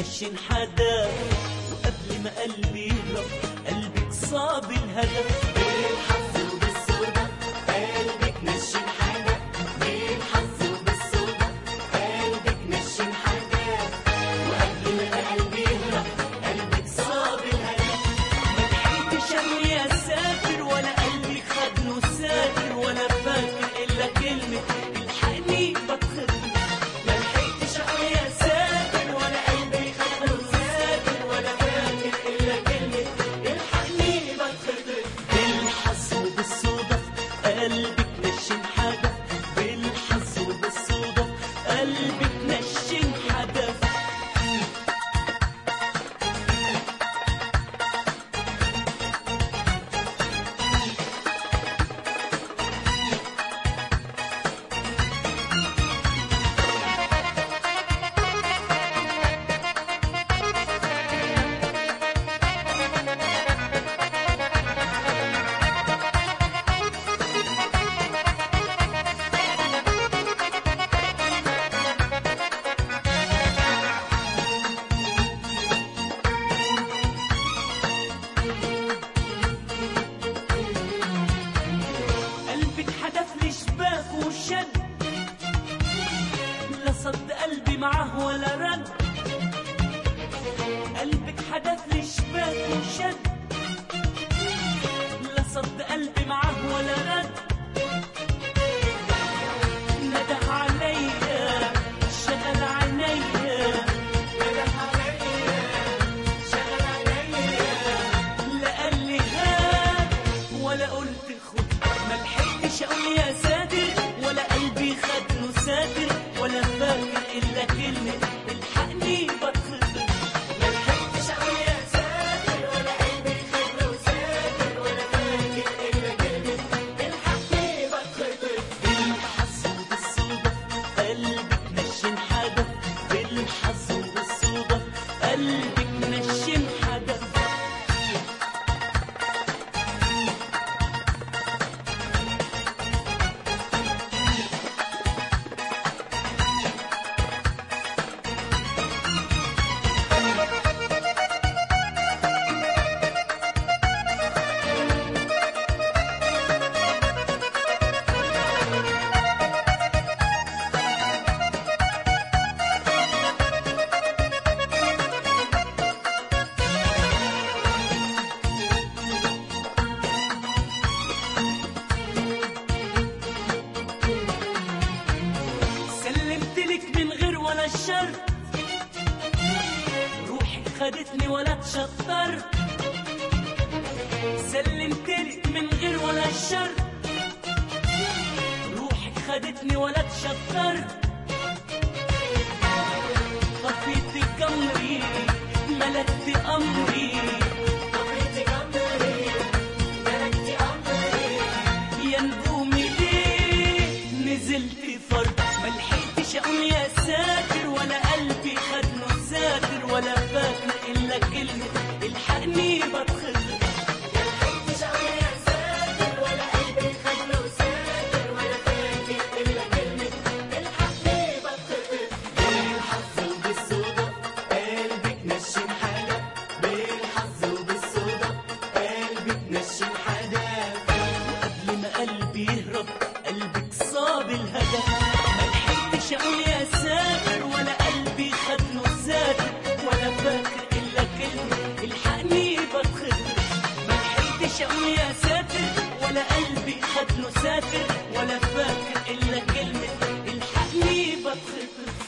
نشن حدا وقبل ما قلبي يهرب قلبك صاب الهدف بالحظ وبالصدف قلبك نشن حاجة بالحظ وبالصدف قلبك نشن حاجة وقبل ما قلبي يهرب قلبك صاب الهدف ما لحقتش أقول يا ساتر ولا قلبي خد له ساتر ولا فاكر إلا كلمة الحقني بتخض ما لحقتش أقول يا ساتر ولا قلبي خد له ساتر ولا فاكر إلا كلمة الحقني بتخض بالحظ وبالصدف قلبك نشن حاجة بالحظ وبالصدف قلبك نشن حدف قلبك حدف لي شباك وشد لا صد قلبي معاه ولا رد قلبك حدف لي شباك وشد لا صد قلبي معاه ولا رد نده عليا شغل عينيا نده عليا شغل عينيا لا قال لي هات ولا قلت خد ما لحقتش اقول يا ساتر ولا قلبي خد له ساتر ولا فاكر الا كلمه الحقني بتخض ما لحقتش اقول يا ساتر ولا قلبي خد له ساتر ولا فاكر الا كلمه الحقني بتخض بالحظ وبالصدف قلبك نشن حدف بالحظ وبالصدف قلبك نشن حدف سلمت لك من غير ولا الشر روحي خدتني ولا تشطر سلمت لك من غير ولا الشر روحي خدتني ولا تشطر طفيت قمري ملكت امري طفيت قمري ملكت أمري يا نجومي ليه نزلت فرد ما لحقتش اقول يا ساتر ولا قلبي خد له ساتر ولا فاكر الا كلمه الحقني بتخض ملحقتش أقول يا ساتر ولا قلبي خد له ساتر ولا فاكر إلا كلمة الحقني بتخطف بالحظ وبالصدف قلبك نشن حاجة بالحظ وبالصدف قلبك نشن حاجة قبل ما قلبي يهرب قلبك صاب الهدف ما لحقتش اقول يا ساتر ولا قلبي خد له ساتر ولا فاكر الا كلمه الحقني بتخض ما لحقتش اقول يا ساتر ولا قلبي خد له ساتر ولا فاكر الا كلمه الحقني بتخض